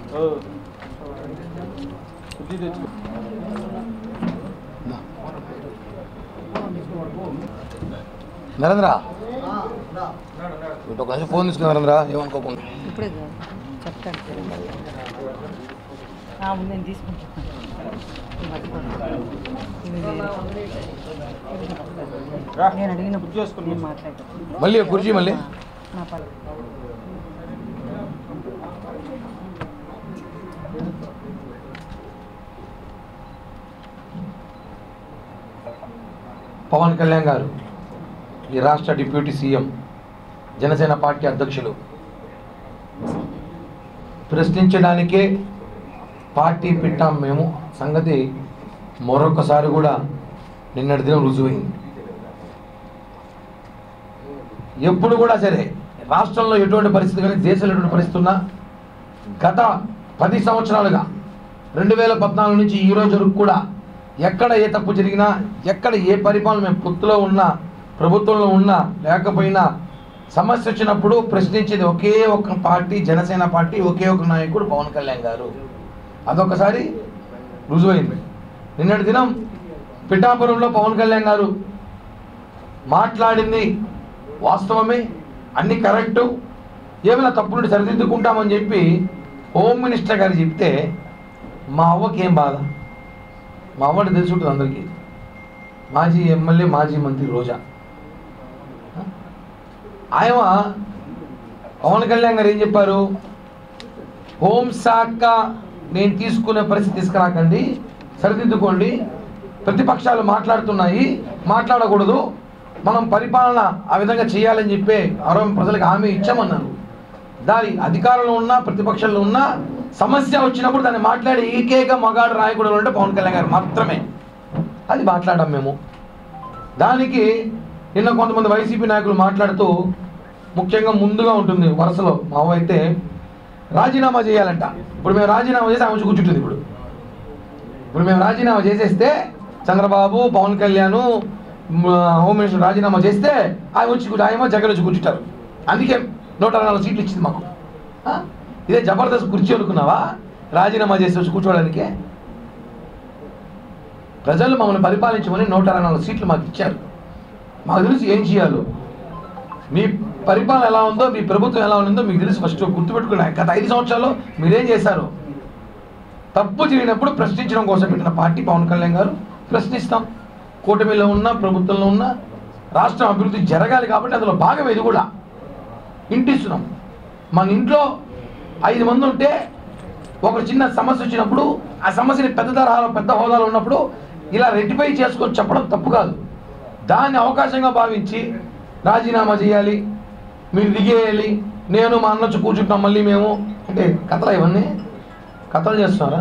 నరేంద్ర ఇటు ఒక నిమిషం ఫోన్ తీసుకుని నరేంద్ర ఏమనుకోకుండా ఇప్పుడే కాదు. చెప్తాను ఆ, ఉంది, నేను తీసుకుంటాను ఇది పట్టుకోండి. ఇది వేరే. నేను అడిగినప్పుడు నేను మాట్లాడతాను మళ్ళీ కుర్చీ మళ్ళీ నా పని పవన్ కళ్యాణ్ గారు ఈ రాష్ట్ర డిప్యూటీ సీఎం జనసేన పార్టీ అధ్యక్షులు ప్రశ్నించడానికే పార్టీ పెట్టాం మేము సంగతి మరొకసారి కూడా నిన్నటి దినం రుజువైంది ఎప్పుడు కూడా సరే రాష్ట్రంలో ఎటువంటి పరిస్థితి కానీ దేశంలో ఎటువంటి పరిస్థితి ఉన్నా గత పది సంవత్సరాలుగా రెండు వేల పద్నాలుగు నుంచి ఈ రోజు వరకు కూడా ఎక్కడ ఏ తప్పు జరిగినా ఎక్కడ ఏ పరిపాలన మేము పొత్తులో ఉన్నా ప్రభుత్వంలో ఉన్నా లేకపోయినా సమస్య వచ్చినప్పుడు ప్రశ్నించేది ఒకే ఒక పార్టీ జనసేన పార్టీ ఒకే ఒక నాయకుడు పవన్ కళ్యాణ్ గారు అదొకసారి రుజువైంది నిన్నటి దినం పిఠాపురంలో పవన్ కళ్యాణ్ గారు మాట్లాడింది వాస్తవమే అన్ని కరెక్టు ఏమైనా తప్పులుండి సరిదిద్దుకుంటామని చెప్పి హోమ్ మినిస్టర్ గారు చెప్తే మా అవ్వకి ఏం బాధ మా అవ్వని తెలిసి ఉంటుంది అందరికీ మాజీ ఎమ్మెల్యే మాజీ మంత్రి రోజా ఆయన పవన్ కళ్యాణ్ గారు ఏం చెప్పారు హోంశాఖ నేను తీసుకునే పరిస్థితి తీసుకురాకండి సరిదిద్దుకోండి ప్రతిపక్షాలు మాట్లాడుతున్నాయి మాట్లాడకూడదు మనం పరిపాలన ఆ విధంగా చేయాలని చెప్పి అరవై ప్రజలకు హామీ ఇచ్చామన్నారు దాని అధికారంలో ఉన్నా ప్రతిపక్షంలో ఉన్నా సమస్య వచ్చినప్పుడు దాన్ని మాట్లాడే ఏకైక మగాడు నాయకుడు అంటే పవన్ కళ్యాణ్ గారు మాత్రమే అది మాట్లాడాం మేము దానికి నిన్న కొంతమంది వైసీపీ నాయకులు మాట్లాడుతూ ముఖ్యంగా ముందుగా ఉంటుంది వరుసలో మా అవ్వ అయితే రాజీనామా చేయాలంట ఇప్పుడు మేము రాజీనామా చేసి ఆమె వచ్చి కూర్చుంటుంది ఇప్పుడు ఇప్పుడు మేము రాజీనామా చేసేస్తే చంద్రబాబు పవన్ కళ్యాణ్ మ, హోమ్ మినిస్టర్ రాజీనామా చేస్తే ఆయన వచ్చి కూర్చో- ఆయన జగన్ వచ్చి కూర్చుంటారు అందుకే నూట అరవై నాలుగు సీట్లు ఇచ్చింది మాకు ఆ? ఇదే జబర్దస్త్ కుర్చీ అనుకున్నావా రాజీనామా చేసి వచ్చి కూర్చోవడానికి ప్రజలు మమ్మల్ని పరిపాలించమని నూట అరవై నాలుగు సీట్లు మాకు ఇచ్చారు మాకు తెలుసు ఏం చేయాలో మీ పరిపాలన ఎలా ఉందో మీ ప్రభుత్వం ఎలా ఉందో మీకు తెలుసు ఫస్ట్ గుర్తుపెట్టుకున్నా గత ఐదు సంవత్సరాల్లో మీరేం చేశారు తప్పు జరిగినప్పుడు ప్రశ్నించడం కోసం పెట్టిన పార్టీ పవన్ కళ్యాణ్ గారు ప్రశ్నిస్తాం కూటమిలో ఉన్న ప్రభుత్వంలో ఉన్న రాష్ట్రం అభివృద్ధి జరగాలి కాబట్టి అందులో భాగం ఇది కూడా ఇంటిస్తున్నాం మన ఇంట్లో ఐదు మంది ఉంటే ఒక చిన్న సమస్య వచ్చినప్పుడు ఆ సమస్యని పెద్ద తరహాలో పెద్ద హోదాలో ఉన్నప్పుడు ఇలా రెక్టిఫై చేసుకొని చెప్పడం తప్పు కాదు దాన్ని అవకాశంగా భావించి రాజీనామా చేయాలి మీరు దిగేయాలి నేను మా అన్న వచ్చి కూర్చుంటాం మళ్ళీ మేము అంటే కథలు ఇవన్నీ కథలు చేస్తున్నారా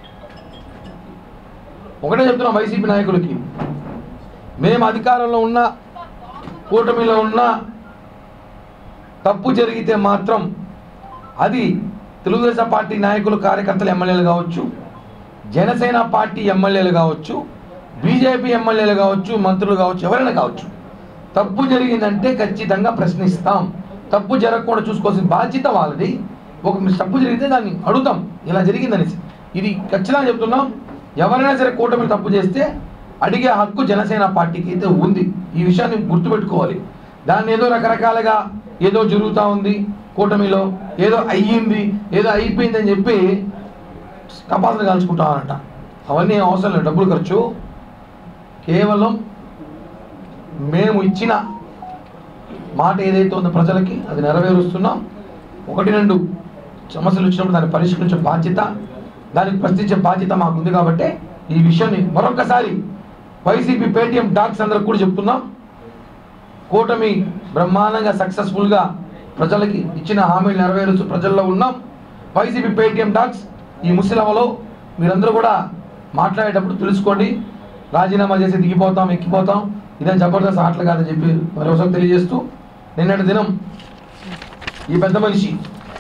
ఒకటే చెప్తున్నాం వైసీపీ నాయకులకి మేము అధికారంలో ఉన్న కూటమిలో ఉన్న తప్పు జరిగితే మాత్రం అది తెలుగుదేశం పార్టీ నాయకులు కార్యకర్తలు ఎమ్మెల్యేలు కావచ్చు జనసేన పార్టీ ఎమ్మెల్యేలు కావచ్చు బీజేపీ ఎమ్మెల్యేలు కావచ్చు మంత్రులు కావచ్చు ఎవరైనా కావచ్చు తప్పు జరిగిందంటే ఖచ్చితంగా ప్రశ్నిస్తాం తప్పు జరగకుండా చూసుకోవాల్సిన బాధ్యత వాళ్ళది ఒక తప్పు జరిగితే దాన్ని అడుగుతాం ఇలా జరిగిందనేసి ఇది ఖచ్చితంగా చెప్తున్నాం ఎవరైనా సరే కూటమి తప్పు చేస్తే అడిగే హక్కు జనసేన పార్టీకి అయితే ఉంది ఈ విషయాన్ని గుర్తుపెట్టుకోవాలి దాన్ని ఏదో రకరకాలుగా ఏదో జరుగుతూ ఉంది కూటమిలో ఏదో అయ్యింది ఏదో అయిపోయిందని చెప్పి టపాసులు కాల్చుకుంటామన్నట అవన్నీ ఏం అవసరం లేదు డబ్బులు ఖర్చు కేవలం మేము ఇచ్చిన మాట ఏదైతే ఉందో ప్రజలకి అది నెరవేరుస్తున్నాం ఒకటి రెండు సమస్యలు వచ్చినప్పుడు దాన్ని పరిష్కరించే బాధ్యత దానికి ప్రశ్నించే బాధ్యత మాకు ఉంది కాబట్టి ఈ విషయాన్ని మరొకసారి వైసీపీ పేటీఎం డాక్స్ అందరికి కూడా చెప్తున్నాం కూటమి బ్రహ్మాండంగా సక్సెస్ఫుల్గా ప్రజలకి ఇచ్చిన హామీలు నెరవేరుస్తూ ప్రజల్లో ఉన్నాం వైసీపీ పేటీఎం డాక్స్ ఈ ముసలమలో మీరందరూ కూడా మాట్లాడేటప్పుడు తెలుసుకోండి రాజీనామా చేసి దిగిపోతాం ఎక్కిపోతాం ఇదేం జబర్దస్త్ ఆటలు కాదని చెప్పి మరోసారి తెలియజేస్తూ నిన్నటి దినం ఈ పెద్ద మనిషి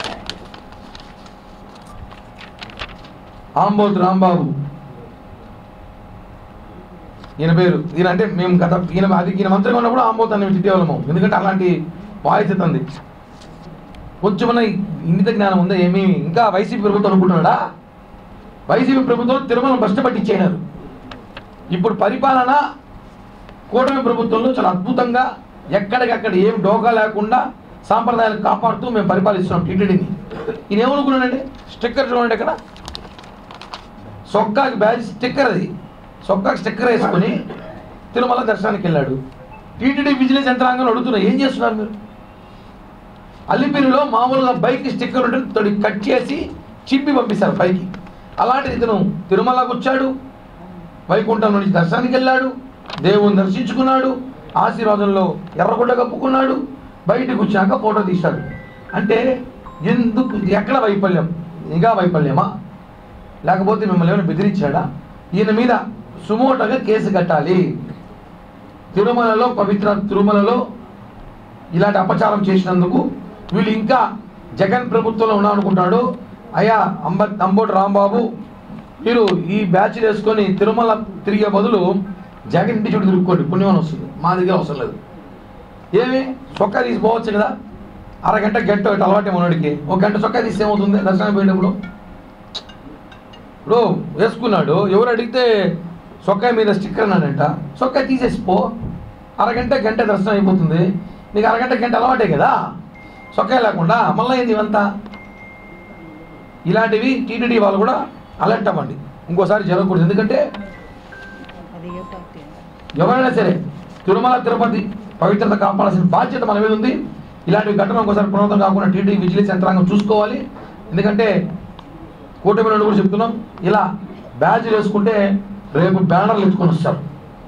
ఆంబోతు రాంబాబు ఈయన పేరు ఈయన అంటే మేము గత ఈయన అది ఈయన మంత్రిగా ఉన్నప్పుడు ఆంబోతు అని తిట్టేవాళ్ళము ఎందుకంటే అలాంటి వాయిస్ ఉంది కొంచెమన్నా ఇంగిత జ్ఞానం ఉందా ఏమి ఇంకా వైసీపీ ప్రభుత్వం అనుకుంటున్నాడా వైసీపీ ప్రభుత్వం తిరుమల భ్రష్ట పట్టించేనారు ఇప్పుడు పరిపాలన కూటమి ప్రభుత్వంలో చాలా అద్భుతంగా ఎక్కడికక్కడ ఏం డోకా లేకుండా సాంప్రదాయాలు కాపాడుతూ మేము పరిపాలిస్తున్నాం టీటీడీని ఈయన ఏమనుకున్నాడండి స్టిక్కర్ చూడండి ఇక్కడ సొక్కాకి బ్యాచ్ స్టిక్కర్ అది సొక్కాకి స్టిక్కర్ వేసుకొని తిరుమల దర్శనానికి వెళ్ళాడు టీటీడీ విజిలెన్స్ యంత్రాంగం అడుగుతున్నా ఏం చేస్తున్నారు మీరు అల్లిపిరిలో మామూలుగా బైక్ స్టిక్కర్ ఉంటే తొడి కట్ చేసి చింపి పంపిస్తారు పైకి అలాంటిది ఇతను తిరుమలకు వచ్చాడు వైకుంఠం నుంచి దర్శనానికి వెళ్ళాడు దేవుని దర్శించుకున్నాడు ఆశీర్వాదంలో ఎర్రగుడ్డ కప్పుకున్నాడు బయటకు వచ్చాక ఫోటో తీశాడు అంటే ఎందుకు ఎక్కడ వైఫల్యం నిఘా వైఫల్యమా లేకపోతే మిమ్మల్ని ఏమైనా బెదిరించాడా ఈయన మీద సుమోటగా కేసు కట్టాలి తిరుమలలో పవిత్ర తిరుమలలో ఇలాంటి అపచారం చేసినందుకు వీళ్ళు ఇంకా జగన్ ప్రభుత్వంలో ఉన్నామనుకుంటాడు అయ్యా అంబ అంబోటి రాంబాబు మీరు ఈ బ్యాచ్ వేసుకొని తిరుమల తిరిగే బదులు జగన్ ఇంటి చుట్టూ తిరుక్కోండి పుణ్యం అని వస్తుంది మా దగ్గర అవసరం లేదు ఏమి చొక్కా తీసి పోవచ్చు కదా అరగంట గంట ఒకటి అలవాటు మనోడికి ఒక గంట చొక్కా తీసి ఏమవుతుంది దర్శనం పోయేటప్పుడు ఇప్పుడు వేసుకున్నాడు ఎవరు అడిగితే చొక్కా మీద స్టిక్కర్ అన్నాడంట చొక్కా తీసేసి పో అరగంట గంట దర్శనం అయిపోతుంది నీకు అరగంట గంట అలవాటే కదా చొక్కా లేకుండా మళ్ళీ ఏంది ఇవంతా ఇలాంటివి టీటీడీ వాళ్ళు కూడా అలర్ట్ అవ్వండి ఇంకోసారి జరగకూడదు ఎందుకంటే అది ఏ పార్టీ ఎవరైనా సరే తిరుమల తిరుపతి పవిత్రత కాపాడాల్సిన బాధ్యత మన మీద ఉంది ఇలాంటి ఘటన ఒకసారి పునరుద్ధం కాకుండా టీటీ విజిలెన్స్ యంత్రాంగం చూసుకోవాలి ఎందుకంటే కూటమి నుండి కూడా చెప్తున్నాం ఇలా బ్యాడ్జ్ వేసుకుంటే రేపు బ్యానర్లు ఎత్తుకొని వస్తారు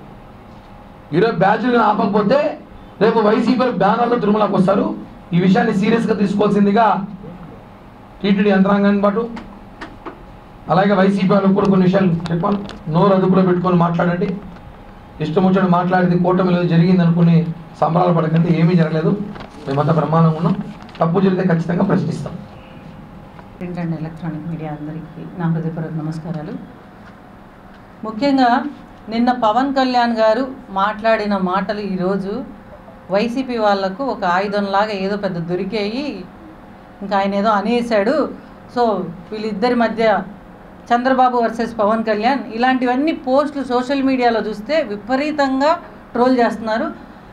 ఈరోజు బ్యాడ్జ్లు ఆపకపోతే రేపు వైసీపీ బ్యానర్లు తిరుమలకు వస్తారు ఈ విషయాన్ని సీరియస్గా తీసుకోవాల్సిందిగా టీటీడీ యంత్రాంగాన్ని పాటు అలాగే వైసీపీ వాళ్ళకు కూడా కొన్ని విషయాలు చెప్పాను నోరు అదుపులో పెట్టుకొని మాట్లాడండి ఇష్టం వచ్చినట్టు మాట్లాడితే కూటమిలో జరిగింది అనుకుని సంబరాలు పడకంటే ఏమీ జరగలేదు మేమంతా బ్రహ్మాండంగా ఉన్నాం తప్పు జరిగితే ఖచ్చితంగా ప్రశ్నిస్తాం ప్రింట్ అండ్ ఎలక్ట్రానిక్ మీడియా అందరికీ నా హృదయపూర్వక నమస్కారాలు ముఖ్యంగా నిన్న పవన్ కళ్యాణ్ గారు మాట్లాడిన మాటలు ఈరోజు వైసీపీ వాళ్లకు ఒక ఆయుధంలాగా ఏదో పెద్ద దొరికేయి ఇంకా ఆయన ఏదో అనేసాడు సో వీళ్ళిద్దరి మధ్య చంద్రబాబు వర్సెస్ పవన్ కళ్యాణ్ ఇలాంటివన్నీ పోస్టులు సోషల్ మీడియాలో చూస్తే విపరీతంగా ట్రోల్ చేస్తున్నారు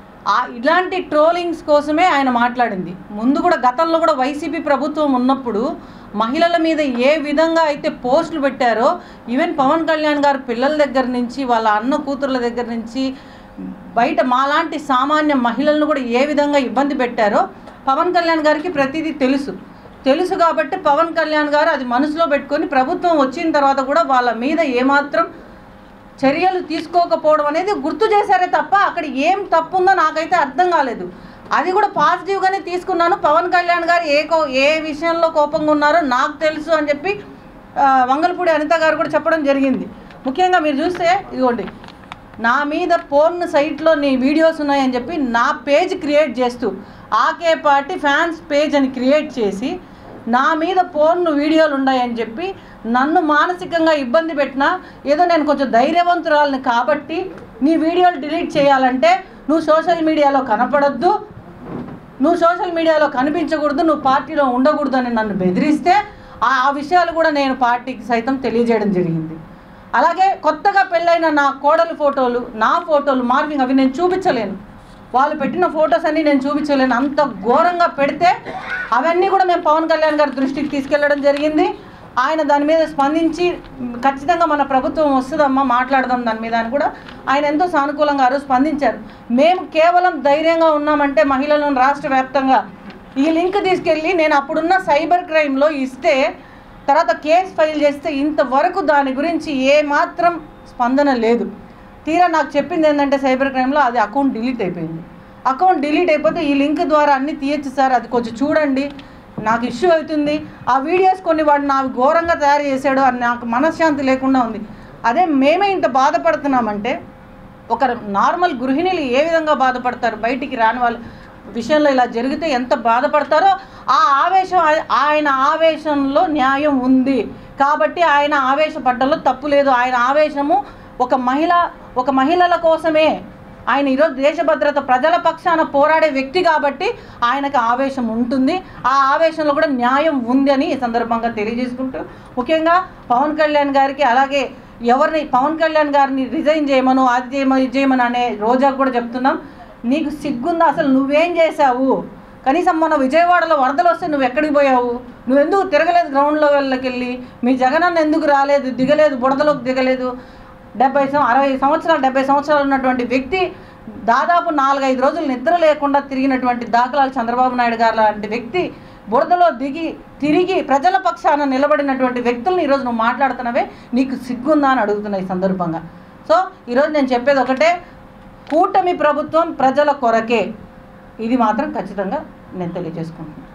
ఆ ఇలాంటి ట్రోలింగ్స్ కోసమే ఆయన మాట్లాడింది ముందు కూడా గతంలో కూడా వైసీపీ ప్రభుత్వం ఉన్నప్పుడు మహిళల మీద ఏ విధంగా అయితే పోస్టులు పెట్టారో ఈవెన్ పవన్ కళ్యాణ్ గారు పిల్లల దగ్గర నుంచి వాళ్ళ అన్న కూతుర్ల దగ్గర నుంచి బయట మాలాంటి సామాన్య మహిళలను కూడా ఏ విధంగా ఇబ్బంది పెట్టారో పవన్ కళ్యాణ్ గారికి ప్రతిదీ తెలుసు తెలుసు కాబట్టి పవన్ కళ్యాణ్ గారు అది మనసులో పెట్టుకొని ప్రభుత్వం వచ్చిన తర్వాత కూడా వాళ్ళ మీద ఏమాత్రం చర్యలు తీసుకోకపోవడం అనేది గుర్తు చేశారే తప్ప అక్కడ ఏం తప్పు ఉందో నాకైతే అర్థం కాలేదు అది కూడా పాజిటివ్గానే తీసుకున్నాను పవన్ కళ్యాణ్ గారు ఏ కో ఏ విషయంలో కోపంగా ఉన్నారో నాకు తెలుసు అని చెప్పి ఆ, వంగలపూడి అనిత గారు కూడా చెప్పడం జరిగింది ముఖ్యంగా మీరు చూస్తే ఇదిగోండి నా మీద పోర్న్ సైట్లో నీ వీడియోస్ ఉన్నాయని చెప్పి నా పేజ్ క్రియేట్ చేస్తూ ఆకే పార్టీ ఫ్యాన్స్ పేజ్ అని క్రియేట్ చేసి నా మీద పోర్న్ వీడియోలు ఉన్నాయని చెప్పి నన్ను మానసికంగా ఇబ్బంది పెట్టినా ఏదో నేను కొంచెం ధైర్యవంతురాలని కాబట్టి నీ వీడియోలు డిలీట్ చేయాలంటే నువ్వు సోషల్ మీడియాలో కనపడొద్దు నువ్వు సోషల్ మీడియాలో కనిపించకూడదు నువ్వు పార్టీలో ఉండకూడదు అని నన్ను బెదిరిస్తే ఆ ఆ విషయాలు కూడా నేను పార్టీకి సైతం తెలియజేయడం జరిగింది అలాగే కొత్తగా పెళ్ళైన నా కోడలు ఫోటోలు నా ఫోటోలు మార్వింగ్ అవి నేను చూపించలేను వాళ్ళు పెట్టిన ఫొటోస్ అన్నీ నేను చూపించలేను అంత ఘోరంగా పెడితే అవన్నీ కూడా మేము పవన్ కళ్యాణ్ గారి దృష్టికి తీసుకెళ్లడం జరిగింది ఆయన దాని మీద స్పందించి "మ్, ఖచ్చితంగా మన ప్రభుత్వం వస్తుందమ్మా మాట్లాడదాం దాని మీద అని కూడా ఆయన ఎంతో సానుకూలంగా ఆ రోజు స్పందించారు మేము కేవలం ధైర్యంగా ఉన్నామంటే మహిళలను రాష్ట్ర వ్యాప్తంగా ఈ లింక్ తీసుకెళ్ళి నేను అప్పుడున్న సైబర్ క్రైమ్లో ఇస్తే తర్వాత కేసు ఫైల్ చేస్తే ఇంతవరకు దాని గురించి ఏ మాత్రం స్పందన లేదు తీరా నాకు చెప్పింది ఏంటంటే సైబర్ క్రైమ్లో అది అకౌంట్ డిలీట్ అయిపోయింది అకౌంట్ డిలీట్ అయిపోతే ఈ లింక్ ద్వారా అన్ని తీయచ్చు సార్ అది కొంచెం చూడండి నాకు ఇష్యూ అవుతుంది ఆ వీడియోస్ కొన్ని వాడు నాకు ఘోరంగా తయారు చేశాడు అని నాకు మనశ్శాంతి లేకుండా ఉంది అదే మేమే ఇంత బాధపడుతున్నామంటే ఒక నార్మల్ గృహిణులు ఏ విధంగా బాధపడతారు బయటికి రాని వాళ్ళ విషయంలో ఇలా జరిగితే ఎంత బాధపడతారో ఆ ఆవేశం ఆ- ఆయన ఆవేశంలో న్యాయం ఉంది కాబట్టి ఆయన ఆవేశపడ్డంలో తప్పు లేదు ఆయన ఆవేశము ఒక మహిళ ఒక మహిళల కోసమే ఆయన ఈరోజు దేశ భద్రత ప్రజల పక్షాన పోరాడే వ్యక్తి కాబట్టి ఆయనకు ఆవేశం ఉంటుంది ఆ ఆవేశంలో కూడా న్యాయం ఉంది అని ఈ సందర్భంగా తెలియజేసుకుంటూ ముఖ్యంగా పవన్ కళ్యాణ్ గారికి అలాగే ఎవరిని పవన్ కళ్యాణ్ గారిని రిజైన్ చేయమను అది చేయమని ఇది చేయమని అనే రోజాకు కూడా చెప్తున్నాం నీకు సిగ్గుందా అసలు నువ్వేం చేశావు కనీసం మొన్న విజయవాడలో వరదలు వస్తే నువ్వు ఎక్కడికి పోయావు నువ్వెందుకు తిరగలేదు గ్రౌండ్లో వెళ్ళకెళ్ళి మీ జగనన్న ఎందుకు రాలేదు దిగలేదు బుడదలోకి దిగలేదు డెబ్బై సం అరవై సంవత్సరాలు డెబ్బై సంవత్సరాలు ఉన్నటువంటి వ్యక్తి దాదాపు నాలుగైదు రోజులు నిద్ర లేకుండా తిరిగినటువంటి దాఖలాలు చంద్రబాబు నాయుడు గారు లాంటి వ్యక్తి బురదలో దిగి తిరిగి ప్రజల పక్షాన నిలబడినటువంటి వ్యక్తులను ఈరోజు నువ్వు మాట్లాడుతున్నవే నీకు సిగ్గుందా అని అడుగుతున్నా ఈ సందర్భంగా సో ఈరోజు నేను చెప్పేది ఒకటే కూటమి ప్రభుత్వం ప్రజల కొరకే ఇది మాత్రం ఖచ్చితంగా నేను తెలియజేసుకుంటున్నాను